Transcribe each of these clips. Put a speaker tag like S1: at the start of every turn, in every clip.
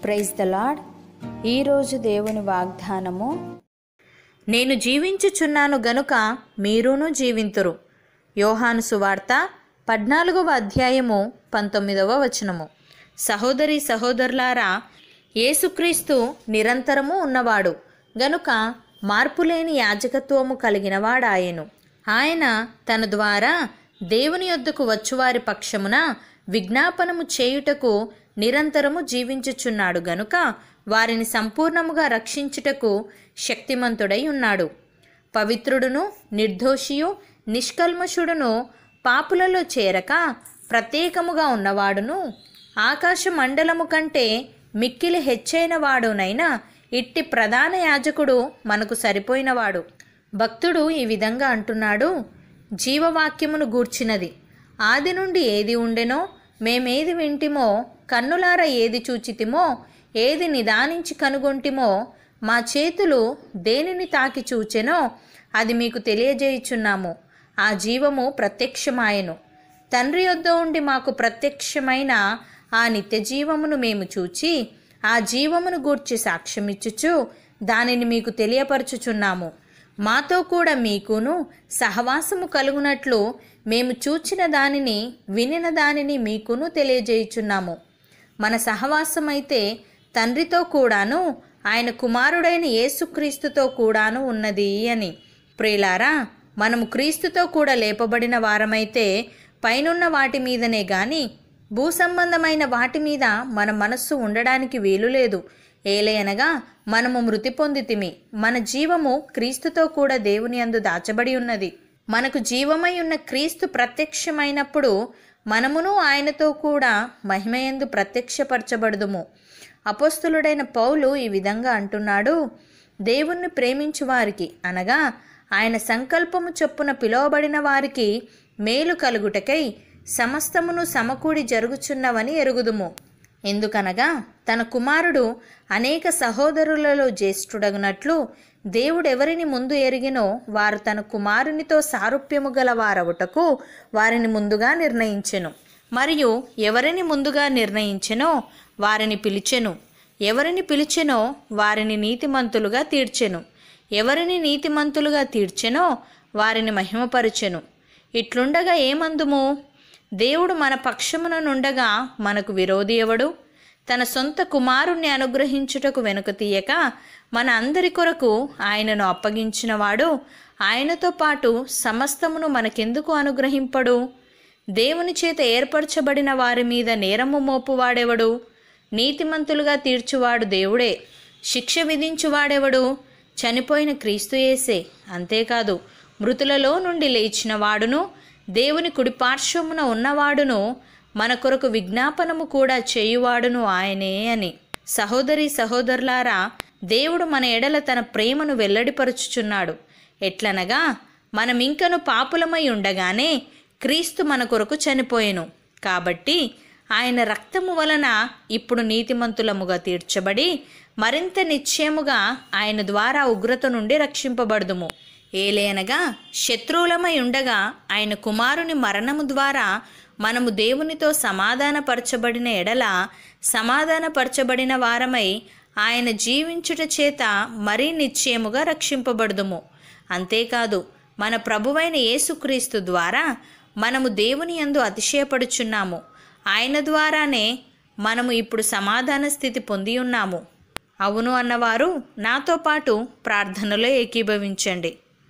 S1: praise the lord ఈరోజు దేవుని వాగ్దానము
S2: నేను జీవించుచున్నాను గనుక మీరును జీవింతురు యోహాను సువార్త పద్నాలుగవ అధ్యాయము పంతొమ్మిదవ వచనము సహోదరి సహోదరులారా యేసుక్రీస్తు నిరంతరము ఉన్నవాడు గనుక మార్పులేని యాజకత్వము కలిగినవాడాయను ఆయన తన ద్వారా దేవుని యొద్దకు వచ్చువారి పక్షమున విజ్ఞాపనము చేయుటకు నిరంతరము జీవించుచున్నాడు గనుక వారిని సంపూర్ణముగా రక్షించుటకు శక్తిమంతుడై ఉన్నాడు పవిత్రుడును నిర్దోషియు నిష్కల్మషుడును పాపులలో చేరక ప్రత్యేకముగా ఉన్నవాడును ఆకాశ మండలము కంటే మిక్కిలి హెచ్చైన వాడునైనా ఇట్టి ప్రధాన యాజకుడు మనకు సరిపోయినవాడు భక్తుడు ఈ విధంగా అంటున్నాడు జీవవాక్యమును గూర్చినది ఆది నుండి ఏది ఉండెనో మేమేది వింటిమో కన్నులార ఏది చూచితిమో ఏది నిదానించి కనుగొంటిమో మా చేతులు దేనిని తాకి చూచెనో అది మీకు తెలియజేయుచున్నాము ఆ జీవము ప్రత్యక్షమాయెను తండ్రి యొద్ద ఉండి మాకు ప్రత్యక్షమైన ఆ నిత్య జీవమును మేము చూచి ఆ జీవమును గూర్చి సాక్ష్యమిచ్చుచు దానిని మీకు తెలియపరచుచున్నాము మాతో కూడా మీకును సహవాసము కలుగునట్లు మేము చూచిన దానిని వినిన దానిని మీకును తెలియజేయుచున్నాము మన సహవాసమైతే తండ్రితో కూడాను ఆయన కుమారుడైన యేసుక్రీస్తుతో కూడాను ఉన్నది అని ప్రియులారా మనము క్రీస్తుతో కూడా లేపబడిన వారమైతే పైనున్న వాటి మీదనే గాని భూ సంబంధమైన వాటి మీద మన మనస్సు ఉండడానికి వీలు లేదు ఏలయనగా మనము మృతి పొందితిమి మన జీవము క్రీస్తుతో కూడా దేవుని అందు దాచబడి ఉన్నది మనకు జీవమై ఉన్న క్రీస్తు ప్రత్యక్షమైనప్పుడు మనమును ఆయనతో కూడా మహిమయందు ప్రత్యక్షపరచబడుదుము అపోస్తులుడైన పౌలు ఈ విధంగా అంటున్నాడు దేవుణ్ణి ప్రేమించు వారికి అనగా ఆయన సంకల్పము చొప్పున పిలువబడిన వారికి మేలు కలుగుటకై సమస్తమును సమకూడి జరుగుచున్నవని ఎరుగుదుము ఎందుకనగా తన కుమారుడు అనేక సహోదరులలో జ్యేష్ఠుడగునట్లు దేవుడెవరిని ముందు ఎరిగినో వారు తన కుమారునితో సారూప్యము గల వారవుటకు వారిని ముందుగా నిర్ణయించెను మరియు ఎవరిని ముందుగా నిర్ణయించెనో వారిని పిలిచెను ఎవరిని పిలిచెనో వారిని నీతిమంతులుగా తీర్చెను ఎవరిని నీతిమంతులుగా తీర్చెనో వారిని మహిమపరచెను ఇట్లుండగా ఏమందుము దేవుడు మన పక్షమున నుండగా మనకు విరోధి ఎవడు తన సొంత కుమారుణ్ణి అనుగ్రహించుటకు వెనుక తీయక మన అందరి కొరకు ఆయనను అప్పగించినవాడు ఆయనతో పాటు సమస్తమును మనకెందుకు అనుగ్రహింపడు దేవుని చేత ఏర్పరచబడిన వారి మీద నేరము మోపువాడెవడు నీతిమంతులుగా తీర్చువాడు దేవుడే శిక్ష విధించువాడెవడు చనిపోయిన క్రీస్తు యేసే అంతేకాదు మృతులలో నుండి లేచిన వాడును దేవుని కుడిపార్శ్వమున ఉన్నవాడును మన కొరకు విజ్ఞాపనము కూడా చేయువాడును ఆయనే అని సహోదరి సహోదరులారా దేవుడు మన ఎడల తన ప్రేమను వెల్లడిపరుచుచున్నాడు ఎట్లనగా మనమింకను పాపులమై ఉండగానే క్రీస్తు మన కొరకు చనిపోయెను కాబట్టి ఆయన రక్తము వలన ఇప్పుడు నీతిమంతులముగా తీర్చబడి మరింత నిశ్చయముగా ఆయన ద్వారా ఉగ్రత నుండి రక్షింపబడుదుము ఏలేనగా శత్రువులమై ఉండగా ఆయన కుమారుని మరణము ద్వారా మనము దేవునితో సమాధానపరచబడిన ఎడల సమాధానపరచబడిన వారమై ఆయన జీవించుట చేత మరీ నిశ్చయముగా రక్షింపబడుదుము అంతేకాదు మన ప్రభువైన యేసుక్రీస్తు ద్వారా మనము దేవుని యందు అతిశయపడుచున్నాము ఆయన ద్వారానే మనము ఇప్పుడు సమాధాన స్థితి పొంది ఉన్నాము అవును అన్నవారు నాతో పాటు ప్రార్థనలో ఏకీభవించండి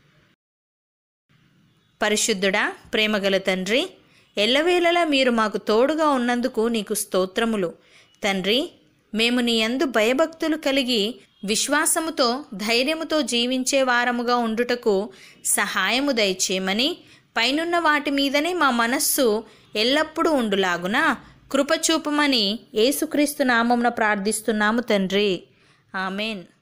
S2: పరిశుద్ధుడా ప్రేమగల తండ్రి ఎల్లవేళలా మీరు మాకు తోడుగా ఉన్నందుకు నీకు స్తోత్రములు తండ్రి మేము నీ యందు భయభక్తులు కలిగి విశ్వాసముతో ధైర్యముతో జీవించే వారముగా ఉండుటకు సహాయము దయచేయమని పైనున్న వాటి మీదనే మా మనస్సు ఎల్లప్పుడూ ఉండులాగున కృపచూపమని యేసుక్రీస్తు నామమున ప్రార్థిస్తున్నాము తండ్రి ఆమెన్